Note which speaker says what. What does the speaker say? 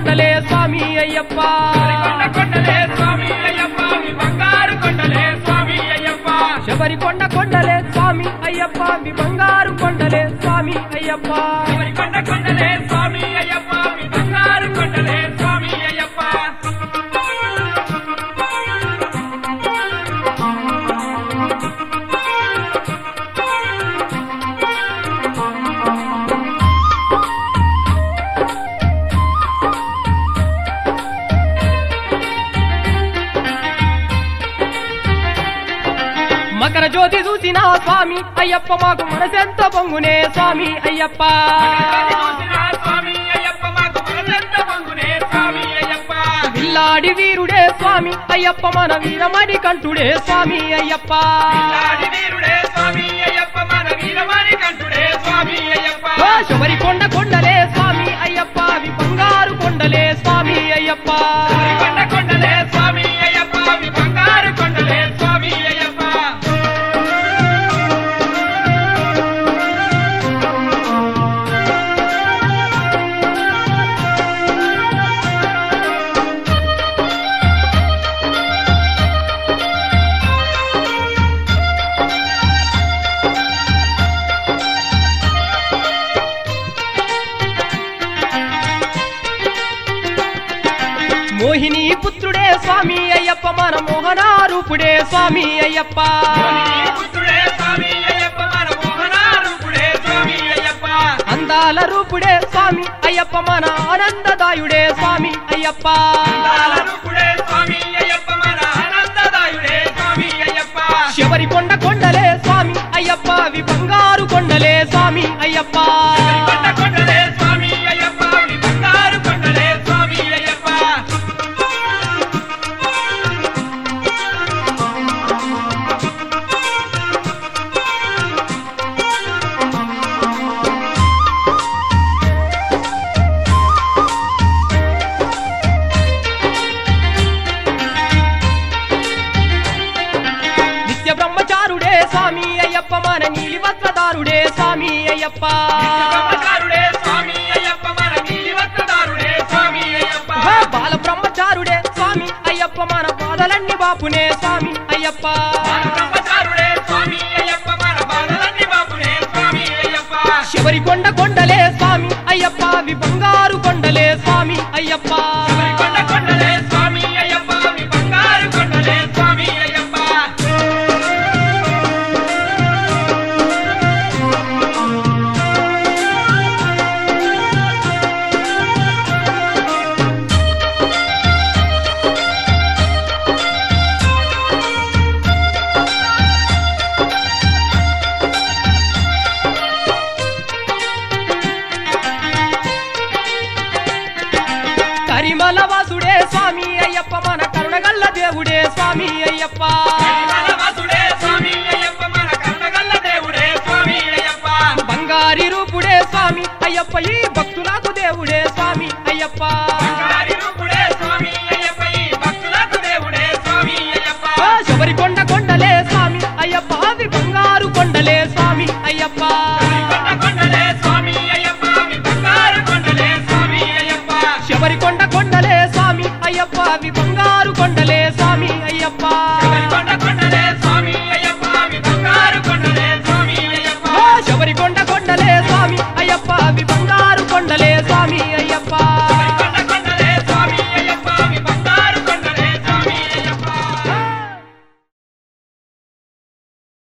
Speaker 1: కొండలే స్వామి అయ్యప్ప
Speaker 2: కొండ కొండలే స్వామి అయ్యప్ప మీ బంగారు కొండలే స్వామి అయ్యప్ప
Speaker 1: శబరి కొండ కొండలే స్వామి అయ్యప్ప మీ బంగారు కొండలే స్వామి అయ్యప్ప
Speaker 2: శబరి కొండ కొండలే స్వామి అయ్యప్ప మీ బంగారు కొండలే స్వామి అయ్యప్ప
Speaker 1: మకర జ్యోతి చూసిన స్వామి అయ్యప్ప మాకు మనసెంత పొంగునే స్వామి అయ్యప్ప
Speaker 2: చూసిన స్వామి అయ్యప్ప మాకు మనసెంత పొంగునే స్వామి అయ్యప్ప
Speaker 1: పిల్లాడి వీరుడే స్వామి అయ్యప్ప మన వీరమణి కంఠుడే స్వామి అయ్యప్ప
Speaker 2: ఆది వీరుడే స్వామి అయ్యప్ప మన వీరవాణి కంఠుడే స్వామి అయ్యప్ప
Speaker 1: ఓ శబరి కొండ కొండలే స్వామి అయ్యప్ప అవి బంగారు కొండలే స్వామి అయ్యప్ప
Speaker 2: శబరి కొండ కొండలే స్వామి అయ్యప్ప మీ బంగారు కొండలే స్వామి అయ్యప్ప
Speaker 1: మోహిని పుత్రుడే స్వామి అయ్యప్ప మన మోహనారూపుడే స్వామి అయ్యప్ప
Speaker 2: పుత్రుడే స్వామి అయ్యప్ప మన మోహనారూపుడే స్వామి అయ్యప్ప
Speaker 1: అందాల రూపుడే స్వామి అయ్యప్ప మన ఆనందదాయుడే స్వామి అయ్యప్ప
Speaker 2: రూపుడే స్వామి అయ్యప్ప మన ఆనందదాయుడే స్వామి అయ్యప్ప
Speaker 1: శబరి కొండ కొండలే స్వామి అయ్యప్ప అవి బంగారు కొండలే స్వామి అయ్యప్ప
Speaker 2: కొండ కొండలే స్వామి అయ్యప్ప మీ బంగారు కొండలే స్వామి అయ్యప్ప
Speaker 1: నిత్య బ్రహ్మచారుడే స్వామి అయ్యప్ప మన నీలి వస్త్రదారుడే స్వామి అయ్యప్ప
Speaker 2: బ్రహ్మచారుడే స్వామి అయ్యప్ప మన నీలివత్తదారుడే స్వామి అయ్యప్ప
Speaker 1: హే బాల బ్రహ్మచారుడే స్వామి అయ్యప్ప మన బాధలన్నీ బాపునే స్వామి అయ్యప్ప
Speaker 2: మన బ్రహ్మచారుడే స్వామి అయ్యప్ప మన బాధలన్నీ బాపునే స్వామి అయ్యప్ప
Speaker 1: శబరి కొండ కొండలే స్వామి అయ్యప్ప అవి బంగారు కొండలే స్వామి అయ్యప్ప
Speaker 2: శబరి కొండ కొండలే స్వామి అయ్యప్ప మీ బంగారు కొండలే స్వామి అయ్యప్ప
Speaker 1: కరిమల వాసుడే స్వామి అయ్యప్ప మన కరుణగల్ల దేవుడే స్వామి అయ్యప్ప
Speaker 2: వాసుడే స్వామి అయ్యప్ప మన కన్నగల్ల దేవుడే స్వామి అయ్యప్ప
Speaker 1: బంగారి రూపుడే స్వామి అయ్యప్ప ఈ భక్తులకు దేవుడే స్వామి అయ్యప్ప
Speaker 2: బంగారి రూపుడే స్వామి అయ్యప్ప ఈ భక్తులకు దేవుడే స్వామి అయ్యప్ప
Speaker 1: ఆ శబరి కొండ కొండలే స్వామి అయ్యప్ప అవి బంగారు కొండలే స్వామి అయ్యప్ప
Speaker 2: కొండ కొండలే స్వామి అయ్యప్ప మీ బంగారు కొండలే స్వామి అయ్యప్ప
Speaker 1: శబరి కొండ కొండలే స్వామి అయ్యప్ప అవి బంగారు కొండ